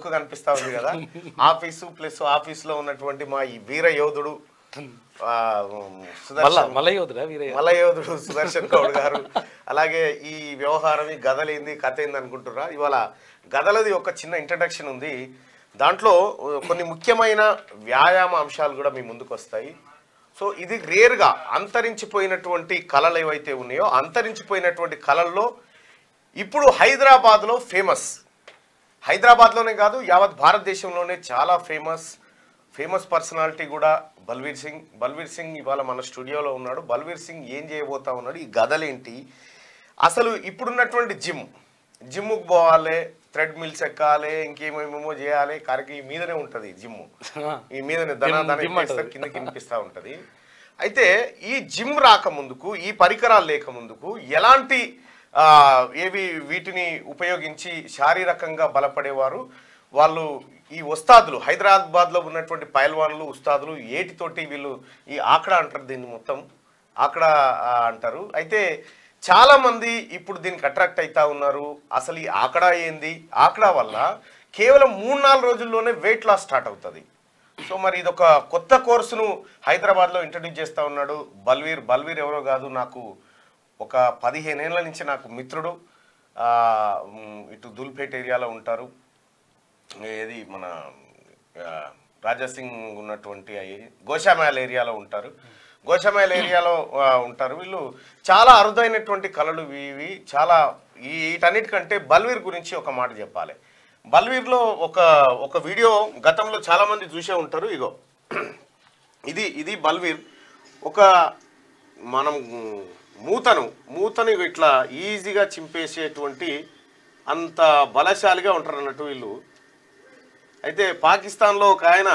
Look కనిపిస్తా ఉంది కదా ఆఫీసు ప్లస్ ఆఫీస్ లో ఉన్నటువంటి మా ఈ వీర యోధుడు ఆ, మళ్ళా సుదర్శన్ మళ్ళీ వద్దురా వీరయ్య మలయోధుడు సుదర్శన్ గౌడ్ గారు అలాగే ఈ వ్యవహారం ఈ గదలేంది కథ ఏంది అనుకుంటున్నారా ఇవాళ గదలది ఒక చిన్న ఇంట్రడక్షన్ ఉంది దాంట్లో ఆ, కొన్ని ముఖ్యమైన వ్యాయామ అంశాలు కూడా మీ ముందుకు వస్తాయి సో ఇది రేర్గా అంతరించిపోయినటువంటి కళలు ఏవైతే ఉన్నాయో అంతరించిపోయినటువంటి కళల్లో ఇప్పుడు హైదరాబాద్లో ఫేమస్ హైదరాబాద్లోనే కాదు యావత్ భారతదేశంలోనే చాలా ఫేమస్ ఫేమస్ పర్సనాలిటీ కూడా బల్వీర్ సింగ్ బల్వీర్ సింగ్ ఇవాళ మన స్టూడియోలో ఉన్నాడు బల్వీర్ సింగ్ ఏం చేయబోతా ఉన్నాడు ఈ గదలేంటి అసలు ఇప్పుడున్నటువంటి జిమ్ జిమ్కి పోవాలి థ్రెడ్ మిల్స్ ఎక్కాలి ఇంకేమేమేమో చేయాలి కరికి మీదనే ఉంటుంది జిమ్ ఈ మీదనే ధన జిమ్- ధన జిమ్ ఇట్లా అంటది. కిందకి వినిపిస్తూ ఉంటుంది అయితే ఈ జిమ్ రాకముందుకు ఈ పరికరాలు లేకముందుకు ఎలాంటి ఆ, ఏవి వీటిని ఉపయోగించి శారీరకంగా బలపడేవారు వాళ్ళు ఈ ఉస్తాదులు హైదరాబాద్లో ఉన్నటువంటి పైల్వాన్లు ఉస్తాదులు ఏటితోటి వీళ్ళు ఈ ఆకడా అంటారు దీన్ని మొత్తం ఆకడా ఆ, అంటారు అయితే చాలా మంది ఇప్పుడు దీనికి అట్రాక్ట్ అవుతా ఉన్నారు అసలు ఈ ఆకడా ఏంది ఆకడా వల్ల కేవలం మూడు నాలుగు రోజుల్లోనే వెయిట్ లాస్ స్టార్ట్ అవుతుంది సో మరి ఇది ఒక కొత్త కోర్సును హైదరాబాద్లో ఇంట్రడ్యూస్ చేస్తా ఉన్నాడు బల్వీర్ బల్వీర్ ఎవరో కాదు నాకు ఒక పదిహేనేళ్ల నుంచి నాకు మిత్రుడు ఆ, మ్, ఇటు దుల్పేట్ ఏరియాలో ఉంటారు ఏది మన ఆ, రాజాసింగ్ ఉన్నటువంటి ఆ ఏరియా గోషామాల్ ఏరియాలో ఉంటారు గోషామాల్ ఏరియాలో ఆ, ఉంటారు వీళ్ళు చాలా అరుదైనటువంటి కళలు ఇవి చాలా ఈ వీటన్నిటికంటే బల్వీర్ గురించి ఒక మాట చెప్పాలి బల్వీర్లో ఒక ఒక వీడియో గతంలో చాలా మంది చూసే ఉంటారు ఇగో ఇది ఇది బల్వీర్ ఒక మనం మూతను మూతను ఇట్లా ఈజీగా చింపేసేటువంటి అంత బలశాలిగా ఉంటారు అన్నట్టు వీళ్ళు అయితే పాకిస్తాన్లో ఒక ఆయన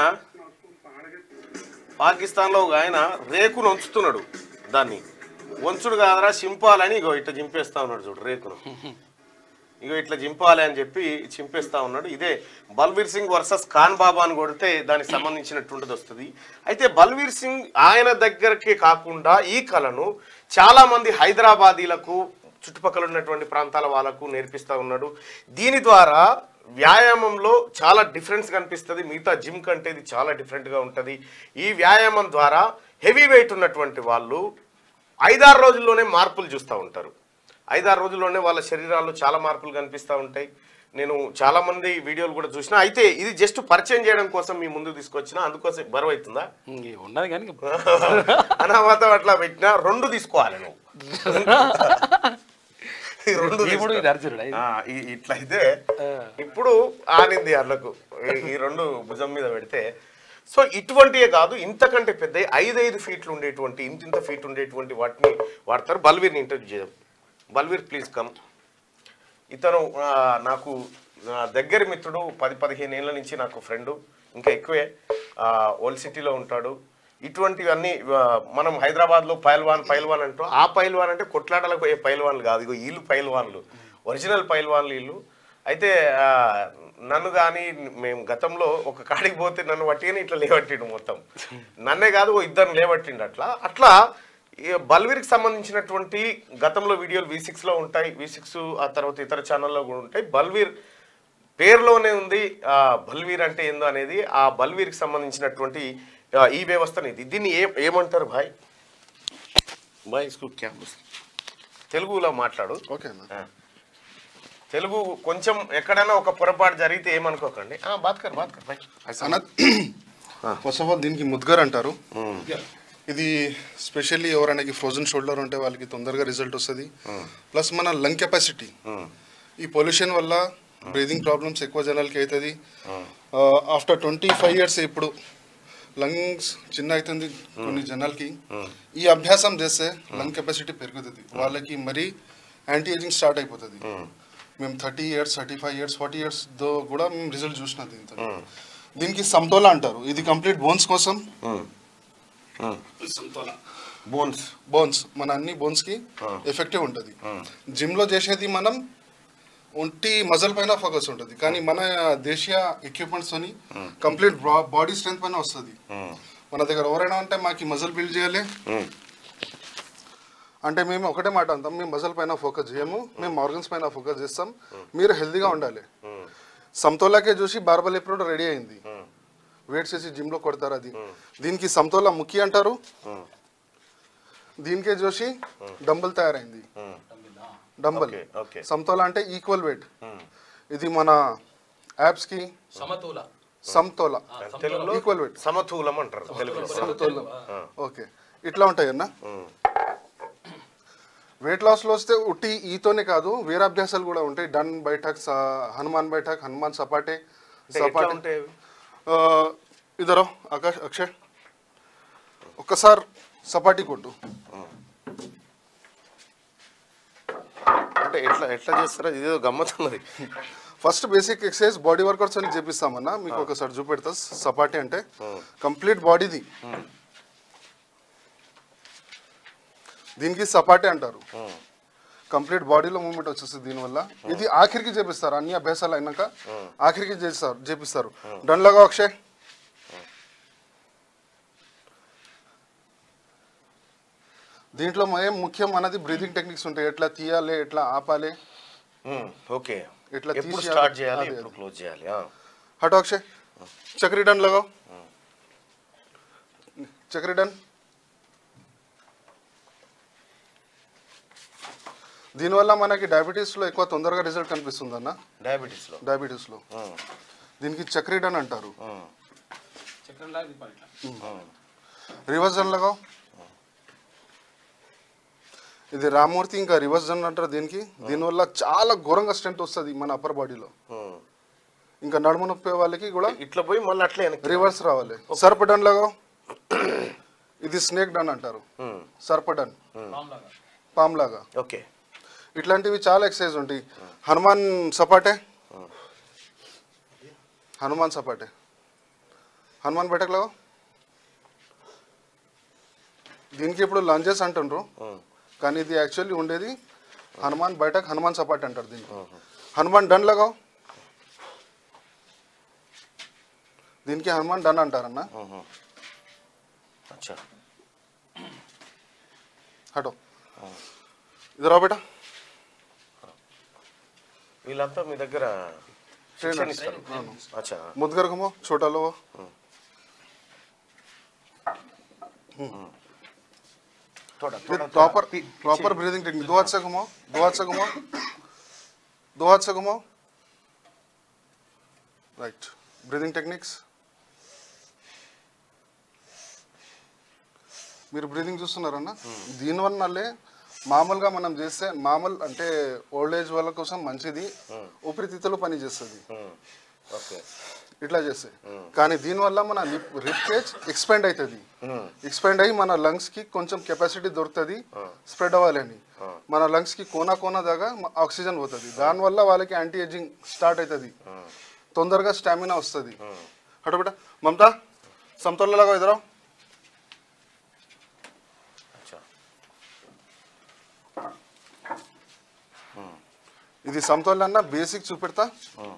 పాకిస్తాన్లో ఒక ఆయన రేకును ఉంచుతున్నాడు దాన్ని వంచుడు కాదరా చింపాలని ఇగో ఇట్లా చింపేస్తా ఉన్నాడు చూడు రేకును ఇగో ఇట్లా చింపాలి అని చెప్పి చింపేస్తా ఉన్నాడు ఇదే బల్వీర్ సింగ్ వర్సెస్ ఖాన్ బాబా అని కొడితే దానికి సంబంధించినటువంటిది వస్తుంది అయితే బల్వీర్ సింగ్ ఆయన దగ్గరకే కాకుండా ఈ కళను చాలా మంది హైదరాబాదీలకు చుట్టుపక్కల ఉన్నటువంటి ప్రాంతాల వాళ్ళకు నేర్పిస్తా ఉన్నాడు దీని ద్వారా వ్యాయామంలో చాలా డిఫరెన్స్ కనిపిస్తుంది మిగతా జిమ్ కంటే ఇది చాలా డిఫరెంట్గా ఉంటుంది ఈ వ్యాయామం ద్వారా హెవీ వెయిట్ ఉన్నటువంటి వాళ్ళు ఐదారు రోజుల్లోనే మార్పులు చూస్తూ ఉంటారు ఐదారు రోజుల్లోనే వాళ్ళ శరీరాల్లో చాలా మార్పులు కనిపిస్తూ ఉంటాయి నేను చాలా మంది వీడియోలు కూడా చూసిన అయితే ఇది జస్ట్ పరిచయం చేయడం కోసం మీ ముందు తీసుకొచ్చిన అందుకోసం బరువు అవుతుందా ఇంక ఉన్నది కానీ అనామతం అట్లా పెట్టినా రెండు తీసుకోవాలి నువ్వు ఈ రెండు భీముడు ఇది అర్జునుడు ఆ, ఈ- ఇట్లా అయితే ఇప్పుడు ఆనింది అట్లకు ఈ- ఈ రెండు భుజం మీద పెడితే సో ఇటువంటివే కాదు ఇంతకంటే పెద్ద ఐదైదు ఫీట్లు ఉండేటువంటి ఇంతింత ఫీట్ ఉండేటువంటి వాటిని వాడతారు బల్వీర్ని ఇంటర్వ్యూ చేద్దాం బల్వీర్ ప్లీజ్ కమ్ ఇతను ఆ, నాకు ఆ, దగ్గర మిత్రుడు పది పదిహేను ఏళ్ళ నుంచి నాకు ఫ్రెండు ఇంకా ఎక్కువే ఆ, ఓల్డ్ సిటీలో ఉంటాడు ఇటువంటివన్నీ ఆ, మనం హైదరాబాద్లో పైల్వాన్ పైల్వాన్ అంటాం ఆ పైల్వాన్ అంటే కొట్లాటలకు పోయే పైల్వాన్లు కాదు ఇగో వీళ్ళు పైల్వాన్లు ఒరిజినల్ పైల్వాన్లు వీళ్ళు అయితే ఆ, నన్ను కానీ మేము గతంలో ఒక కాడికి పోతే నన్ను పట్టిగానే ఇట్లా లేవట్టిండు మొత్తం నన్నే కాదు ఓ ఇద్దరు లేవట్టిండు అట్లా అట్లా ఈ బల్వీర్కి సంబంధించినటువంటి గతంలో వీడియోలు వి సిక్స్లో ఉంటాయి వి సిక్స్ ఆ తర్వాత ఇతర ఛానల్లో కూడా ఉంటాయి బల్వీర్ పేరులోనే ఉంది ఆ బల్వీర్ అంటే ఏందో అనేది ఆ బల్వీర్కి సంబంధించినటువంటి ఆ, ఈ వ్యవస్థని ఇది దీన్ని ఏ ఏమంటారు భాయ్ భాయ్ ఇస్కు క్యా తెలుగులో మాట్లాడు ఓకే అన్న ఆ. తెలుగు కొంచెం ఎక్కడైనా ఒక పొరపాటు జరిగితే ఏమనుకోకండి ఆ, బాత్ కర్ బాత్ కర్ భాయ్ అన్న ఫస్ట్ ఆఫ్ ఆల్ దీనికి ముద్గర్ అంటారు ఇది స్పెషల్లీ ఎవరైనా ఫ్రోజన్ షోల్డర్ ఉంటే వాళ్ళకి తొందరగా రిజల్ట్ వస్తుంది ప్లస్ మన లంగ్ కెపాసిటీ ఈ పొల్యూషన్ వల్ల బ్రీదింగ్ ప్రాబ్లమ్స్ ఎక్కువ జనాలకి అవుతుంది ఆఫ్టర్ ట్వంటీ ఫైవ్ ఇయర్స్ ఇప్పుడు లంగ్స్ చిన్న అవుతుంది కొన్ని జనాలకి ఈ అభ్యాసం చేస్తే లంగ్ కెపాసిటీ పెరుగుతుంది వాళ్ళకి మరీ యాంటీ ఏజింగ్ స్టార్ట్ అయిపోతుంది మేము thirty years thirty five years forty years though కూడా మేము రిజల్ట్ చూసిన దీంతో దీనికి సమతోలా అంటారు ఇది కంప్లీట్ బోన్స్ కోసం సమతోలా బోన్స్ బోన్స్ మన అన్ని బోన్స్ కి ఎఫెక్టివ్ ఉంటుంది జిమ్ లో చేసేది మనం ఒంటి మజల్ పైన ఫోకస్ ఉంటుంది కానీ మన దేశీయ ఎక్విప్మెంట్స్ తోని కంప్లీట్ బాడీ స్ట్రెంత్ పైన వస్తుంది మన దగ్గర ఎవరైనా ఉంటే మాకు మజల్ బిల్డ్ చేయాలి అంటే మేము ఒకటే మాట అంటాం మేము మజల్ పైన ఫోకస్ చేయము మేము ఆర్గన్స్ పైన ఫోకస్ చేస్తాం మీరు హెల్దీగా ఉండాలి సమతోలాకే చూసి బార్బల్ ఎప్పుడు రెడీ అయింది వెయిట్ చేసి జిమ్ లో కొడతారు అది దీనికి సమతోలా ముఖ్య అంటారు దీనికే చూసి డంబుల్ తయారైంది డంబుల్ ఓకే, ఓకే. సమతోలా అంటే ఈక్వల్ వెయిట్ ఇది మన యాప్స్ కి సమతూల సమతోలా తెలుగులో ఈక్వల్ వెయిట్ సమతూలం అంటారు తెలుగులో సమతోలం ఓకే ఇట్లా ఉంటాయి అన్న వెయిట్ లాస్ లో వస్తే ఉట్టి ఈతోనే కాదు వేరే అభ్యాసాలు కూడా ఉంటాయి డన్ బైఠక్ స- హనుమాన్ బైఠక్ హనుమాన్ సపాటే అంటే ఎట్లా సపాటే ఉంటాయి అవి? ఆ, ఇదరో ఆకాష్ అక్షయ్ ఒక్కసారి సపాటి కొట్టు అంటే ఎట్లా ఎట్లా చేస్తారో ఇదేదో గమ్మతున్నది first basic exercise body workouts అని చేపిస్తామన్నా మీకు ఒకసారి చూపెడతా సపాటి అంటే కంప్లీట్ బాడీది దీనికి సపాటి అంటారు కంప్లీట్ బాడీలో మూవ్మెంట్ వచ్చేస్తుంది దీనివల్ల ఇది ఆఖరికి చేపిస్తారు అన్ని అభ్యాసాలు అయినాక ఆఖరికి చేస్తారు చేపిస్తారు డండ్లగా అక్షయ్ దీంట్లో ఏం ముఖ్యం అన్నది బ్రీదింగ్ టెక్నిక్స్ ఉంటాయి ఎట్లా తీయాలి ఎట్లా ఆపాలి ఉమ్, ఓకే ఎట్లా ఎప్పుడు తీసి స్టార్ట్ అది- చేయాలి అది- ఎప్పుడు క్లోజ్ చేయాలి ఆ. हटो अक्षय चक्री डन लगाओ चक्री डन దీనివల్ల మనకి డయాబెటీస్లో ఎక్కువ తొందరగా రిజల్ట్ కనిపిస్తుంది అన్న డయాబెటీస్లో డయాబెటీస్లో ఉమ్, దీనికి చక్రీడన్ అంటారు ఉమ్, చక్రం లాగా తిప్పాలి ఇట్లా ఉమ్. రివర్స్ జన్ లగావు ఇది రామూర్తి ఇంకా రివర్స్ జన్ అంటారు దీనికి దీనివల్ల చాలా ఘోరంగా స్ట్రెంత్ వస్తుంది మన అప్పర్ బాడీలో ఉమ్. ఇంకా నడుము నొప్పే వాళ్ళకి కూడా ఇట్లా పోయి మళ్ళీ అట్లే వెనక్కి రివర్స్ రావాలి సర్ప డన్ లగావు ఇది స్నేక్ డన్ అంటారు ఉమ్, సర్ప డన్ పామ్ లాగా పామ్ లాగా ఓకే ఇట్లాంటివి చాలా ఎక్సర్సైజ్ ఉంటాయి హనుమాన్ సపాటే హనుమాన్ సపాటే హనుమాన్ బయటకు దీనికి ఇప్పుడు లంజెస్ అంటుండ్రు ఉమ్, కానీ ఇది యాక్చువల్లీ ఉండేది హనుమాన్ బయటకు హనుమాన్ సపాట్ అంటారు దీనికి హనుమాన్ డన్ లగావు దీనికి హనుమాన్ డన్ అంటారన్న ఉమ్. అచ్చా హటో ఇది రా బేటా వీళ్ళంతా మీ దగ్గర శిక్షణ Trainers. ఇస్తారు అచ్చా मुदगर घुमो छोटा लो वो थोड़ा थोड़ा प्रॉपर प्रॉपर ब्रीदिंग टेक्निक दो हाथ से घुमाओ दो हाथ से घुमाओ दो हाथ से घुमाओ राइट బ్రీదింగ్ టెక్నిక్స్ మీరు బ్రీదింగ్ చూస్తున్నారన్న దీనివల్లే మామూలుగా మనం చేస్తే మామూలు అంటే ఓల్డ్ ఏజ్ వాళ్ళ కోసం మంచిది ఊపిరితిత్తులు పని చేస్తుంది ఉమ్, ఓకే ఇట్లా చేస్తే కానీ దీనివల్ల మన లిప్ రిప్ కేజ్ ఎక్స్పాండ్ అవుతుంది ఎక్స్పాండ్ అయ్యి మన లంగ్స్ కి కొంచెం కెపాసిటీ దొరుకుతుంది స్ప్రెడ్ అవ్వాలని మన లంగ్స్ కి కోనా కోనా దాకా ఆక్సిజన్ పోతుంది దానివల్ల వాళ్ళకి యాంటీ ఏజింగ్ స్టార్ట్ అవుతుంది తొందరగా స్టామినా వస్తుంది హటో బేట మమతా సమతోళ్ళలాగా ఎదురా అచ్చా ఇది సమతోళ్ళ అన్న బేసిక్ చూపెడతా ఉమ్,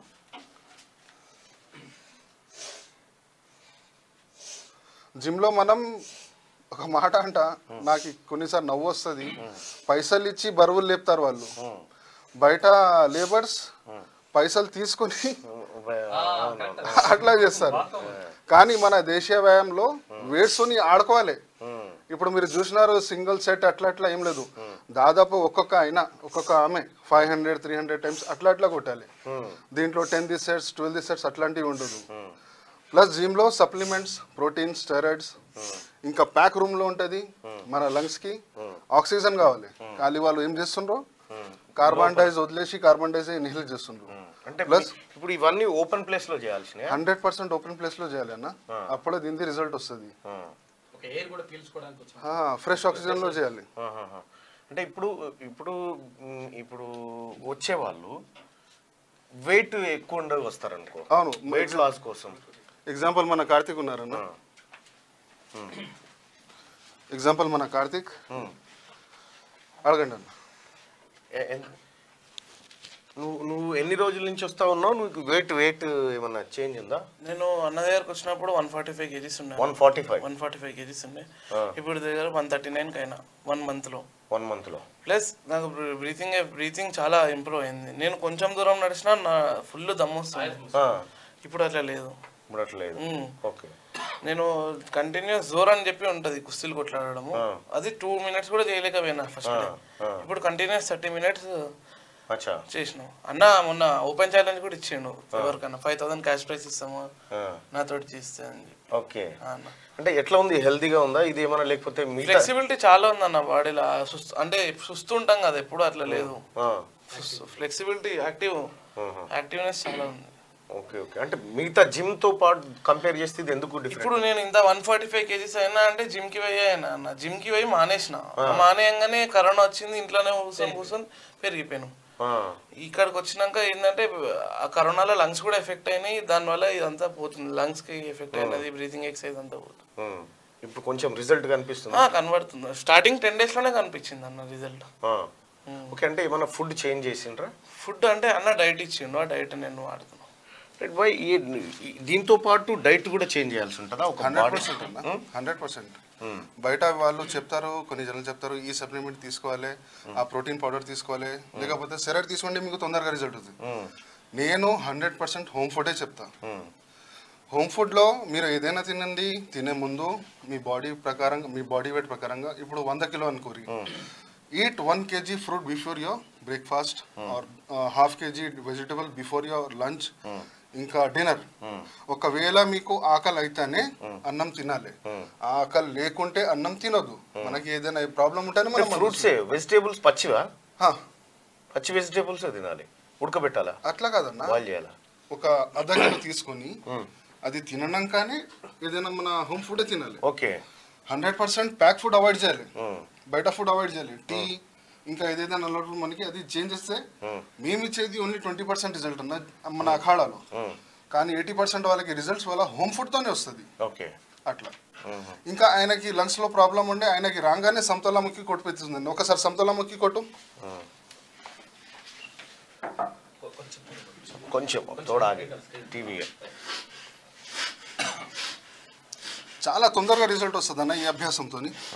జిమ్ లో మనం ఒక మాట అంట నాకు కొన్నిసార్లు నవ్వు వస్తుంది పైసలు ఇచ్చి బరువులు లేపుతారు వాళ్ళు ఉమ్, బయట లేబర్స్ పైసలు తీసుకొని ఉభయ- అవునవును. అట్లా చేస్తారు కానీ మన దేశీయ వ్యాయామంలో వేసుని ఆడుకోవాలి ఉమ్, ఇప్పుడు మీరు చూసినారు సింగిల్ సెట్ అట్లా అట్లా ఏం లేదు దాదాపు ఒక్కొక్క అయినా ఒక్కొక్క ఆమె five hundred three hundred times అట్లా అట్లా కొట్టాలి ఉమ్, దీంట్లో ten the sets twelve the sets అట్లాంటివి ఉండదు ఉమ్, ప్లస్ జిమ్లో సప్లిమెంట్స్ ప్రోటీన్ స్టెరాయిడ్స్ ఇంకా ప్యాక్ రూమ్లో ఉంటుంది మన లంగ్స్కి ఆక్సిజన్ కావాలి ఖాళీ వాళ్ళు ఏం చేస్తుండ్రు కార్బన్ డైజ్ వదిలేసి కార్బన్ డైజ్ ఇన్హిల్ చేస్తుండ్రు ఉమ్. అంటే Plus- ఇప్పుడు ఇవన్నీ ఓపెన్ ప్లేస్ లో చేయాల్సినవి హండ్రెడ్ పర్సెంట్ ఓపెన్ ప్లేస్లో చేయాలి అన్న అప్పుడే దీనికి రిజల్ట్ వస్తుంది ఒక ఎయిర్ కూడా పీల్చుకోవడానికి వచ్చింది ఫ్రెష్ ఆక్సిజన్లో చేయాలి అంటే ఇప్పుడు ఇప్పుడు ఉమ్, ఇప్పుడు వచ్చేవాళ్ళు వెయిట్ ఎక్కువ ఉండి వస్తారనుకో అవును. వెయిట్ లాస్ కోసం ఎగ్జాంపుల్ మన కార్తిక్ ఉన్నారన్న ఎగ్జాంపుల్ మన కార్తిక్ ఉమ్. అడగండి అన్న ఎ- ఎంత- నువ్వు నువ్వు ఎన్ని రోజుల నుంచి వస్తా ఉన్నావు నువ్వు వెయిట్ వెయిట్ ఏమన్నా చేంజ్ ఉందా నేను అన్న దగ్గరకు వచ్చినప్పుడు వన్ ఫార్టీ ఫైవ్ కేజీస్ ఉండే one forty five one forty five kgs ఉండే ఇప్పుడు దగ్గర వన్ థర్టీ నైన్ కైనా వన్ మంత్లో వన్ మంత్లో ప్లస్ నాకు బ్రీతింగ్ బ్రీతింగ్ చాలా ఇంప్రూవ్ అయింది నేను కొంచెం దూరం నడిచినా నా ఫుల్ దమ్ము వస్తుంది ఇప్పుడు అట్లా లేదు ఇప్పుడు అట్లా లేదు మ్మ్. ఓకే నేను కంటిన్యూస్ జోర్ అని చెప్పి ఉంటది కుస్తీలు కొట్లాడడము అది టూ మినిట్స్ కూడా చేయలేకపోయినా ఫస్ట్ ఇప్పుడు కంటిన్యూస్ థర్టీ మినిట్స్ అచ్చా చేసినాం అన్న మొన్న ఓపెన్ ఛాలెంజ్ కూడా ఇచ్చిండు ఎవరికన్నా ఫైవ్ థౌసండ్ క్యాష్ ప్రైస్ ఇస్తాము నాతోటి చేస్తే అని చెప్పి ఓకే ఆ అన్న అంటే ఎట్లా ఉంది హెల్తీగా ఉందా ఇది ఏమైనా లేకపోతే మిగతా ఫ్లెక్సిబిలిటీ చాలా ఉంది అన్న బాడీలో సుస్తు అంటే సుస్తు ఉంటాం కదా ఎప్పుడు అట్లా లేదు ఆ, ఫ్లెక్సిబిలిటీ యాక్టివ్ యాక్టివ్నెస్ చాలా ఉంది ఓకే ఓకే అంటే మిగతా జిమ్ తో పాటు కంపేర్ చేస్తే ఇది ఎందుకు డిఫరెంట్ ఇప్పుడు నేను ఇంత వన్ ఫార్టీ ఫైవ్ కేజీస్ అయినా అంటే జిమ్ కి పోయి అయినా అన్న జిమ్ కి పోయి మానేసిన ఆ మానేయంగానే కరోనా వచ్చింది ఇంట్లోనే కూర్చొని కూర్చొని పెరిగిపోయాను ఇక్కడికి వచ్చినాక ఏంటంటే ఆ కరోనాలో లంగ్స్ కూడా ఎఫెక్ట్ అయినాయి దానివల్ల ఇదంతా పోతుంది లంగ్స్ కి ఎఫెక్ట్ అయినది బ్రీతింగ్ ఎక్సైజ్ అంతా పోతుంది ఇప్పుడు కొంచెం రిజల్ట్ కనిపిస్తుంది ఆ, కనబడుతుంది స్టార్టింగ్ టెన్ డేస్ లోనే కనిపించింది అన్న రిజల్ట్ ఓకే అంటే ఏమైనా ఫుడ్ చేంజ్ చేసిండ్రా ఫుడ్ అంటే అన్న డైట్ ఇచ్చిండు ఆ డైట్ నేను వాడుతున్నాను రైట్ బాయ్ ఈ ఈ- దీంతో పాటు డైట్ కూడా చేంజ్ చేయాల్సి ఉంటుందా ఒక హండ్రెడ్ బాడీ పర్సెంట్ అన్న హండ్రెడ్ పర్సెంట్ బయట వాళ్ళు చెప్తారు కొన్ని జనాలు చెప్తారు ఈ సప్లిమెంట్ తీసుకోవాలి ఆ ప్రోటీన్ పౌడర్ తీసుకోవాలి లేకపోతే సెరట్ తీసుకోండి మీకు తొందరగా రిజల్ట్ అవుతుంది నేను హండ్రెడ్ పర్సెంట్ హోమ్ ఫుడే చెప్తా హోమ్ ఫుడ్లో మీరు ఏదైనా తినండి తినే ముందు మీ బాడీ ప్రకారంగా మీ బాడీ వెయిట్ ప్రకారంగా ఇప్పుడు వంద కిలో అనుకోరి eat one kg fruit before your breakfast or half kg vegetable before your lunch ఇంకా డిన్నర్ ఒకవేళ మీకు ఆకలి అయితేనే అన్నం తినాలి ఆకలి లేకుంటే అన్నం తినొద్దు మనకి ఏదైనా ప్రాబ్లం ఉంటేనే మనం ఫ్రూట్స్ వెజిటేబుల్స్ పచ్చివా హా, పచ్చి వెజిటేబుల్స్ తినాలి ఉడకబెట్టాలా అట్లా కాదన్నా బాయిల్ చేయాలా ఒక అర్ధ కిలో తీసుకొని అది తినడంకానే ఏదైనా మన హోమ్ ఫుడ్ తినాలి okay hundred percent pack food avoid చేయాలి బయట ఫుడ్ అవాయిడ్ చేయాలి టీ ఇంకా ఏదైనా అలవాటు మనకి అది చేంజ్ చేస్తే మేము ఇచ్చేది ఓన్లీ ట్వంటీ పర్సెంట్ రిజల్ట్ అన్న మన అఖాడాలో కానీ ఎయిటీ పర్సెంట్ వాళ్ళకి రిజల్ట్స్ వల్ల హోమ్ ఫుడ్తోనే వస్తుంది ఓకే అట్లా ఇంకా ఆయనకి లంగ్స్ లో ప్రాబ్లం ఉండే ఆయనకి రాగానే సమతలముఖి కొట్టు పెడుతుందండి ఒకసారి సమతలముఖి కొట్టు కొంచెం తోడాగి టీవీ చాలా తొందరగా రిజల్ట్ వస్తుంది అన్న ఈ అభ్యాసంతో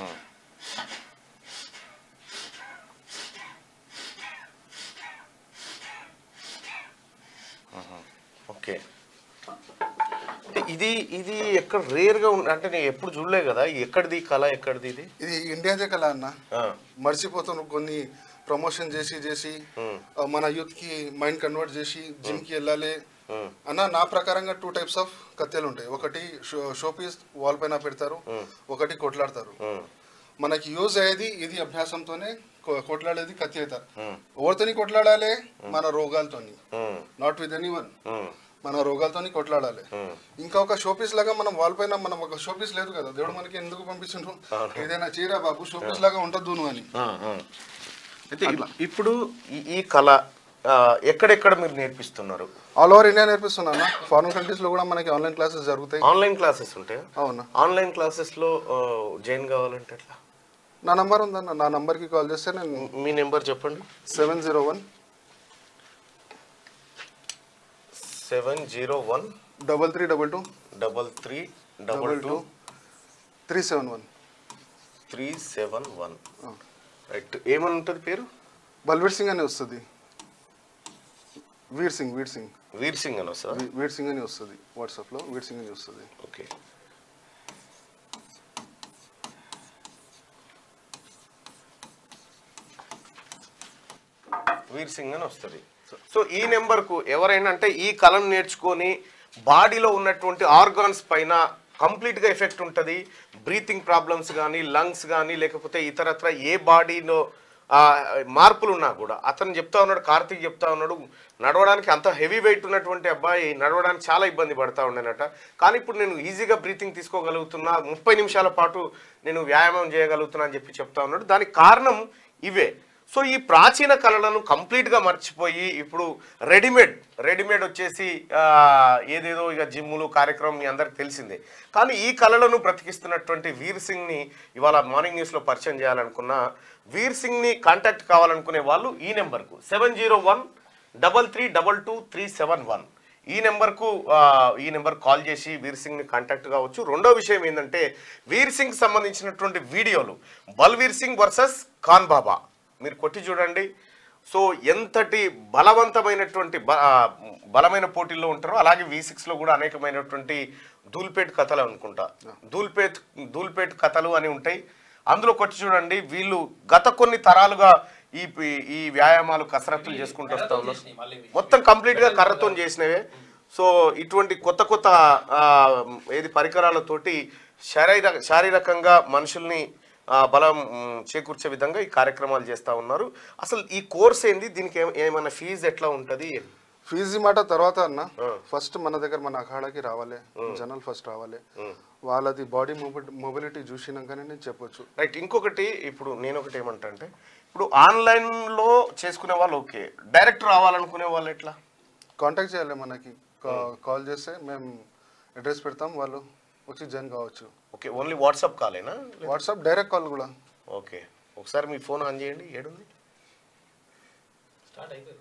ఓకే అంటే ఇది ఇది ఎక్కడ రేర్గా ఉంది అంటే నేను ఎప్పుడు చూడలే కదా ఎక్కడిది కళ ఎక్కడిది ఇది ఇది ఇండియాదే కదా అన్న ఆ, మర్చిపోతాను కొన్ని ప్రమోషన్ చేసి చేసి ఆ, మన యూత్ కి మైండ్ కన్వర్ట్ చేసి జిమ్ కి వెళ్ళాలి అన్న నా ప్రకారంగా టూ టైప్స్ ఆఫ్ కత్తెలు ఉంటాయి ఒకటి షో పీస్ వాల్ పైన పెడతారు ఒకటి కొట్లాడతారు మనకి యూజ్ అయ్యేది ఇది అభ్యాసంతోనే కొ- కొట్లాడేది కత్తి అవుతారు ఎవరితోని కొట్లాడాలి మన రోగాలతోని um, not with anyone um, మన రోగాలతోని కొట్లాడాలి ఇంకా ఒక షోపీస్ లాగా మనం వాల్ పైన మనం ఒక షోపీస్ లేదు కదా దేవుడు మనకి ఎందుకు పంపించిండ్రు ఏదైనా చీర బాబు షోపీస్ లాగా ఉండద్దు నువ్వు అని ఆ, ఆ. అయితే ఇప్- ఇప్పుడు ఈ- ఈ కళ ఆ, ఎక్కడెక్కడ మీరు నేర్పిస్తున్నారు ఆల్ ఓవర్ ఇండియా నేర్పిస్తున్నాను ఫారిన్ కంట్రీస్ లో కూడా మనకి ఆన్లైన్ క్లాసెస్ జరుగుతాయి ఆన్లైన్ క్లాసెస్ ఉంటాయా అవునా ఆన్లైన్ క్లాసెస్లో జాయిన్ కావాలంటే ఎట్లా నా నంబర్ ఉందన్న నా నంబర్కి కాల్ చేస్తే నేను మీ నెంబర్ చెప్పండి seven zero one seven zero one double three double two double three double double two two three seven one three seven one right ఏమని ఉంటుంది పేరు బల్వీర్ సింగ్ అని వస్తుంది వీర్ సింగ్ వీర్ సింగ్ వీర్ సింగ్ అని వస్తుందా వీ- వీర్ సింగ్ అని వస్తుంది వాట్సాప్లో వీర్ సింగ్ అని వస్తుంది ఓకే వీర్ సింగ్ అని వస్తుంది సో ఈ నెంబర్కు ఎవరైనా అంటే ఈ కళను నేర్చుకొని బాడీలో ఉన్నటువంటి ఆర్గాన్స్ పైన కంప్లీట్గా ఎఫెక్ట్ ఉంటుంది బ్రీతింగ్ ప్రాబ్లమ్స్ కానీ లంగ్స్ కానీ లేకపోతే ఇతరత్ర ఏ బాడీలో ఆ, మార్పులు ఉన్నా కూడా అతను చెప్తా ఉన్నాడు కార్తీక్ చెప్తా ఉన్నాడు నడవడానికి అంత హెవీ వెయిట్ ఉన్నటువంటి అబ్బాయి నడవడానికి చాలా ఇబ్బంది పడతా ఉండేనట కానీ ఇప్పుడు నేను ఈజీగా బ్రీతింగ్ తీసుకోగలుగుతున్నా ముప్పై నిమిషాల పాటు నేను వ్యాయామం చేయగలుగుతున్నా అని చెప్పి చెప్తా ఉన్నాడు దానికి కారణం ఇవే సో ఈ ప్రాచీన కళలను కంప్లీట్గా మర్చిపోయి ఇప్పుడు రెడీమేడ్ రెడీమేడ్ వచ్చేసి ఆ, ఏదేదో ఇక జిమ్ములు కార్యక్రమం మీ అందరికి తెలిసిందే కానీ ఈ కళలను బ్రతికిస్తున్నటువంటి వీర్ సింగ్ని ఇవాళ మార్నింగ్ న్యూస్లో పరిచయం చేయాలనుకున్న వీర్ సింగ్ని కాంటాక్ట్ కావాలనుకునే వాళ్ళు ఈ నెంబర్కు seven zero one double three double two three seven one ఈ నెంబర్కు ఆ, ఈ నెంబర్ కాల్ చేసి వీర్ సింగ్ని కాంటాక్ట్ కావచ్చు రెండో విషయం ఏంటంటే వీర్ సింగ్ సంబంధించినటువంటి వీడియోలు బల్వీర్ సింగ్ వర్సెస్ ఖాన్ బాబా మీరు కొట్టి చూడండి సో ఎంతటి బలవంతమైనటువంటి బ- ఆ, బలమైన పోటీల్లో ఉంటారో అలాగే వి సిక్స్లో కూడా అనేకమైనటువంటి ధూల్పేట్ కథలు అనుకుంటా ధూల్పేట్ ధూల్పేట్ కథలు అని ఉంటాయి అందులో కొట్టి చూడండి వీళ్ళు గత కొన్ని తరాలుగా ఈ ఈ వ్యాయామాలు కసరత్తులు చేసుకుంటూ వస్తా ఉన్నారు చేసినాయి మళ్ళీ ఇవి. మొత్తం కంప్లీట్ గా కర్రతో చేసినవే సో ఇటువంటి కొత్త కొత్త ఆ, ఏది పరికరాలతోటి శారీర శారీరకంగా మనుషుల్ని ఆ, బలం మ్, చేకూర్చే విధంగా ఈ కార్యక్రమాలు చేస్తా ఉన్నారు అసలు ఈ కోర్స్ ఏంది దీనికి ఏమ- ఏమైనా ఫీజు ఎట్లా ఉంటది ఫీజు మాట తర్వాత అన్న ఫస్ట్ మన దగ్గర మన అఖాడాకి రావాలి జనాలు ఫస్ట్ రావాలి వాళ్ళది బాడీ మొబిలిటీ చూసినాకనే నేను చెప్పొచ్చు రైట్ ఇంకొకటి ఇప్పుడు నేను ఒకటి ఏమంటా అంటే ఇప్పుడు ఆన్లైన్ లో చేసుకునే వాళ్ళు ఓకే డైరెక్ట్ రావాలనుకునే వాళ్ళు ఎట్లా కాంటాక్ట్ చేయాలి మనకి కా- కాల్ చేస్తే మేము అడ్రస్ పెడతాం వాళ్ళు వచ్చి జాయిన్ కావచ్చు ఓకే ఓన్లీ వాట్సాప్ కాలేనా వాట్సాప్ డైరెక్ట్ కాల్ కూడా ఓకే ఒకసారి మీ ఫోన్ ఆన్ చేయండి ఏడుంది స్టార్ట్ అవుతుంది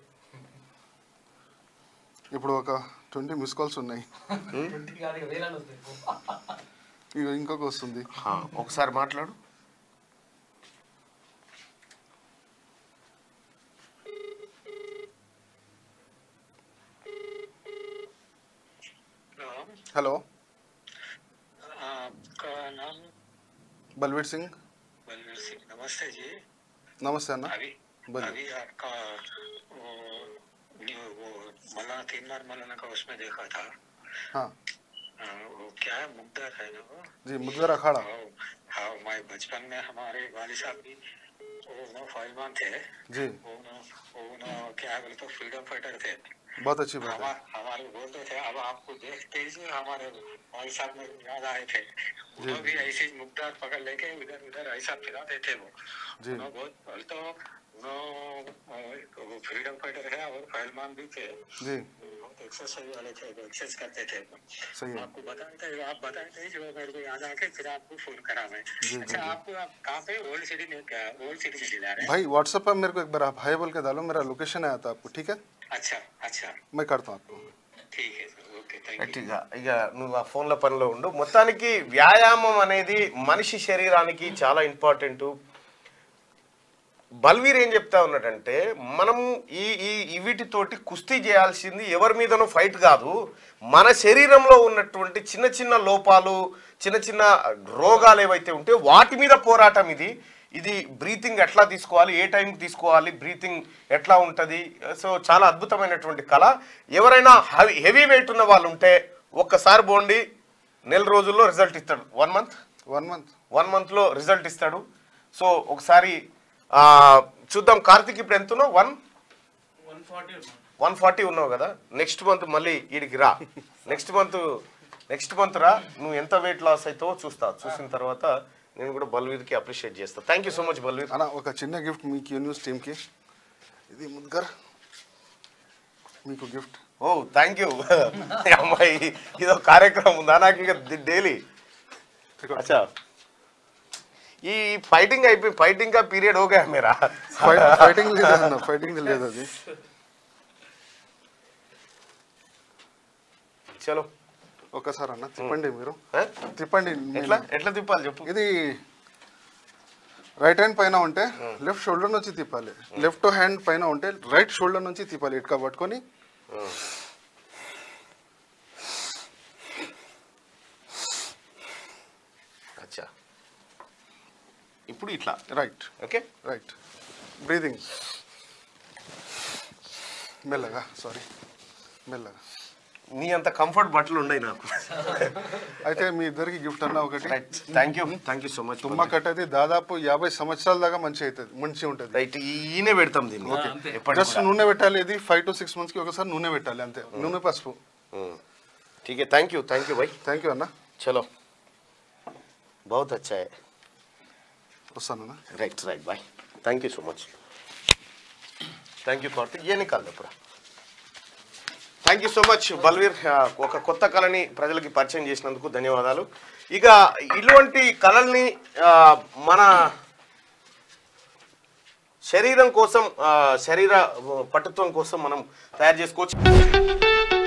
ఇప్పుడు ఒక ట్వంటీ మిస్ కాల్స్ ఉన్నాయి ట్వంటీ కాదు ఇక వేలని వస్తాయి ఇక ఇంకొక వస్తుంది ఆ, ఒకసారి మాట్లాడు హలో आपका नाम బల్వీర్ సింగ్ बलवीर सिंह नमस्ते जी నమస్తే అన్న अभी बोलिए। अभी आपका वो न्यू- वो मला तीन बार मलाना का उसमें देखा था हाँ आ, वो क्या है मुग्धर है ना वो जी मुदगर अखाड़ा हाँ हाँ मैं बचपन में हमारे वाली साहब भी वो नो फाइलमान थे जी वो नो वो नो क्या बोले तो फ्रीडम फाइटर थे बहुत अच्छी बात है हमारे हमारे बोलते थे अब आपको देखते ही से हमारे भाई साहब में याद आए थे वो भी ऐसे ही मुद्दा पकड़ लेके इधर उधर ऐसा फिराते थे वो जी। उन्हों बहुत बोल तो उन्हों वो फ्रीडम फाइटर है और पहलवान भी थे जी बहुत एक्सरसाइज वाले थे वो एक्सरसाइज करते थे सही है आपको बताए थे आप बताए थे जो मेरे को याद आके फिर आपको फोन करा मैं जी, अच्छा जी। आपको आप कहाँ पे ओल्ड सिटी में क्या ओल्ड सिटी में दिला रहे हैं भाई व्हाट्सएप पर मेरे को एक बार आप हाई बोल के डालो मेरा लोकेशन आया था आपको ठीक है अच्छा अच्छा मैं करता हूँ आपको ठीक है सर ओके थैंक यू గట్టిగా ఇక నువ్వు ఆ ఫోన్ల పనిలో ఉండు మొత్తానికి వ్యాయామం అనేది మనిషి శరీరానికి చాలా ఇంపార్టెంట్ బల్వీర్ ఏం చెప్తా ఉన్నాడంటే మనం ఈ ఈ ఈ వీటితోటి కుస్తీ చేయాల్సింది ఎవరి మీదనో ఫైట్ కాదు మన శరీరంలో ఉన్నటువంటి చిన్న చిన్న లోపాలు చిన్న చిన్న రోగాలు ఏవైతే ఉంటే వాటి మీద పోరాటం ఇది ఇది బ్రీతింగ్ ఎట్లా తీసుకోవాలి ఏ టైంకి తీసుకోవాలి బ్రీతింగ్ ఎట్లా ఉంటుంది సో చాలా అద్భుతమైనటువంటి కళ ఎవరైనా హెవీ హెవీ వెయిట్ ఉన్న వాళ్ళు ఉంటే ఒక్కసారి పోండి నెల రోజుల్లో రిజల్ట్ ఇస్తాడు one month one month one మంత్లో రిజల్ట్ ఇస్తాడు సో ఒకసారి ఆ, చూద్దాం కార్తిక్ ఇప్పుడు ఎంత ఉన్నావు one one forty one forty ఉన్నావు కదా నెక్స్ట్ మంత్ మళ్ళీ వీడికి రా నెక్స్ట్ మంత్ నెక్స్ట్ మంత్ రా నువ్వు ఎంత వెయిట్ లాస్ అవుతావో చూస్తా చూసిన తర్వాత నేను కూడా బల్వీర్కి అప్రిషియేట్ చేస్తా thank you so much Balveer అన్న ఒక చిన్న గిఫ్ట్ మీ క్యూ న్యూస్ టీమ్కి ఇది ముద్గర్ మీకు గిఫ్ట్ ఓ థ్యాంక్ యూ అమ్మాయి ఇదో కార్యక్రమం ఉందా నాకు ఇక డైలీ అచ్చా ఈ ఫైటింగ్ అయిపోయి ఫైటింగ్ కా పీరియడ్ ఓకే మేరా ఫైటింగ్ లేదు అన్న ఫైటింగ్ లేదు అది చలో ఒకసారి అన్న తిప్పండి మీరు ఆ? తిప్పండి ఎట్లా ఎట్లా తిప్పాలి చెప్పు ఇది రైట్ హ్యాండ్ పైన ఉంటే లెఫ్ట్ షోల్డర్ నుంచి తిప్పాలి లెఫ్ట్ హ్యాండ్ పైన ఉంటే రైట్ షోల్డర్ నుంచి తిప్పాలి ఇటుక పట్టుకొని అచ్చా ఇప్పుడు ఇట్లా రైట్ ఓకే రైట్ బ్రీదింగ్ మెల్లగా సారీ మెల్లగా నీ అంత కంఫర్ట్ బట్టలు ఉన్నాయి నాకు అయితే మీ ఇద్దరికి గిఫ్ట్ అన్న ఒకటి right thank you thank you so much తుమ్మ కట్టది దాదాపు యాభై సంవత్సరాల దాకా మంచి అవుతుంది మంచి ఉంటుంది రైట్ ఈయనే పెడతాం దీన్ని అంతే. ఎప్పటికి జస్ట్ నూనె పెట్టాలి ఇది ఫైవ్ టు సిక్స్ మంత్స్కి ఒకసారి నూనె పెట్టాలి అంతే నూనె పసుపు ठीक है थैंक यू थैंक यू भाई థ్యాంక్ యూ అన్న चलो बहुत अच्छा है వస్తానన్నా right right bye thank you so much thank you Karthik ఏ నికాల్ ఇప్పుడు thank you so much Balveer ఆ, ఒక కొత్త కళని ప్రజలకి పరిచయం చేసినందుకు ధన్యవాదాలు ఇక ఇటువంటి కళల్ని ఆ, మన శరీరం కోసం ఆ, శరీర ఆ, పటుత్వం కోసం మనం తయారు చేసుకోవచ్చు